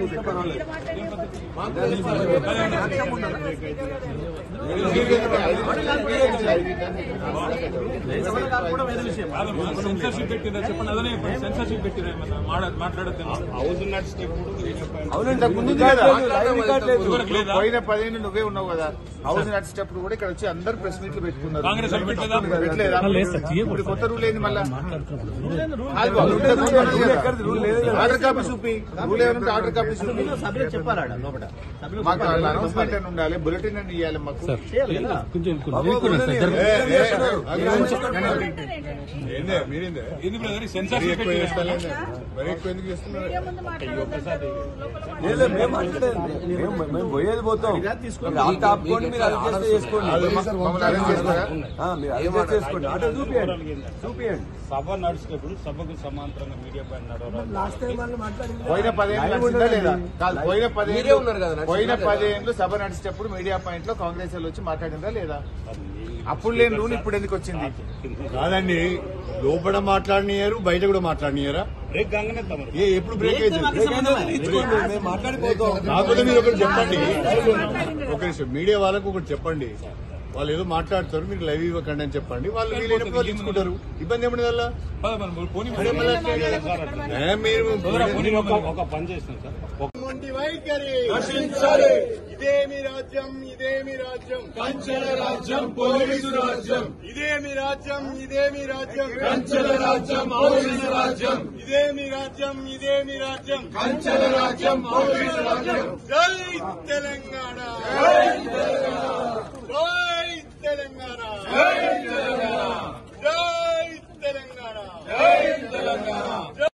కాదమ్మా సెన్సర్షిప్ పెట్టిందా చెప్పండి అదనే చెప్పండి సెన్సర్షిప్ పెట్టిరా ఏమన్నా మాట్లా- మాట్లాడొద్దు హౌస్ నడిచేటప్పుడు అవునండి ముందు కదా లైవ్ రికార్డ్ లేదు. ఇదివరకు లేదా పోయిన పదిహేను నువ్వే ఉన్నావు కదా హౌస్ నడిచేటప్పుడు కూడా ఇక్కడ వచ్చి అందరు ప్రెస్ మీట్లు పెట్టుకున్నారు కాంగ్రెస్ వాళ్ళు పెట్టలేదా? పెట్టలేదా ఇప్పుడు కొత్త రూల్ ఏంది మళ్ళా ఆగు, రూల్ ఎక్కడిది? రూల్ లేదు కదా. ఆర్డర్ కాపీ చూపి రూల్ ఏమంటే ఆర్డర్ కాపీ చూపి సభ్యులు చెప్పాలి ఆడ లోపల సభ్యులు మాకు అనౌన్స్మెంట్ అని ఉండాలి బులెటిన్ అని ఇవ్వాలి మాకు చేయాలి కదా ఏందే మీరేందే ఇది బ్రదర్ మరీ సెన్సర్షిప్ ఎక్కువ పెట్టిరా చేస్తాలేందే మరి ఎక్కువ ఎందుకు చేస్తున్నారు మీడియా ముందు మాట్లాడొద్దంటారు లోపల లేదు, మేము మాట్లాడేది. మేము- మేము పోయేది పోతాం మీరు ఆట ఆపుకోండి మీరు అది చేస్తే చేసుకోండి మమ్మల్ని అరెస్ట్ చేస్తారా ఆ, మీరు అది చేస్తే చేసుకోండి ఆట చూపియండి చూపియండి సభ నడిచేటప్పుడు సభకు సమాంతరంగా మీడియా పైన నడవరాదు పోయిన పదేళ్ళు నడిచిందా లేదా కాదు పోయిన పదేళ్ళు పోయిన పదేళ్ళు సభ నడిచేటప్పుడు మీడియా పాయింట్ లో కాంగ్రెస్ వాళ్ళు వచ్చి మాట్లాడిందా లేదా అప్పుడు లేని రూల్ ఇప్పుడు ఎందుకు వచ్చింది కాదండి లోపల మాట్లాడినారు బయట కూడా మాట్లాడినారా బ్రేక్ కాగానే తమరు ఏ ఎప్పుడు బ్రేక్ అయితే ఇచ్చుకోండి మేము మాట్లాడిపోతాం కాకపోతే మీరు ఒకటి చెప్పండి ఒక నిమిషం మీడియా వాళ్ళకు ఒకటి చెప్పండి వాళ్ళు ఏదో మాట్లాడతారు మీరు లైవ్ ఇవ్వకండి అని చెప్పండి వాళ్ళు వీలైనప్పుడు వాళ్ళు ఇచ్చుకుంటారు ఇబ్బంది ఏమన్నా వల్ల పద మనం పోనీ అరే మళ్ళా ఏ మీరు ఒక పని చేస్తాం సార్ మొండి వైఖరి ఇదేమి రాజ్యం ఇదేమి రాజ్యం కంచెల రాజ్యం పోలీసు రాజ్యం ఇదేమి రాజ్యం ఇదేమి రాజ్యం కంచెల రాజ్యం పోలీసు రాజ్యం ఇదేమి రాజ్యం ఇదేమి రాజ్యం కంచెల రాజ్యం పోలీసు రాజ్యం జై తెలంగాణ జై తెలంగాణ జై తెలంగాణ జై తెలంగాణ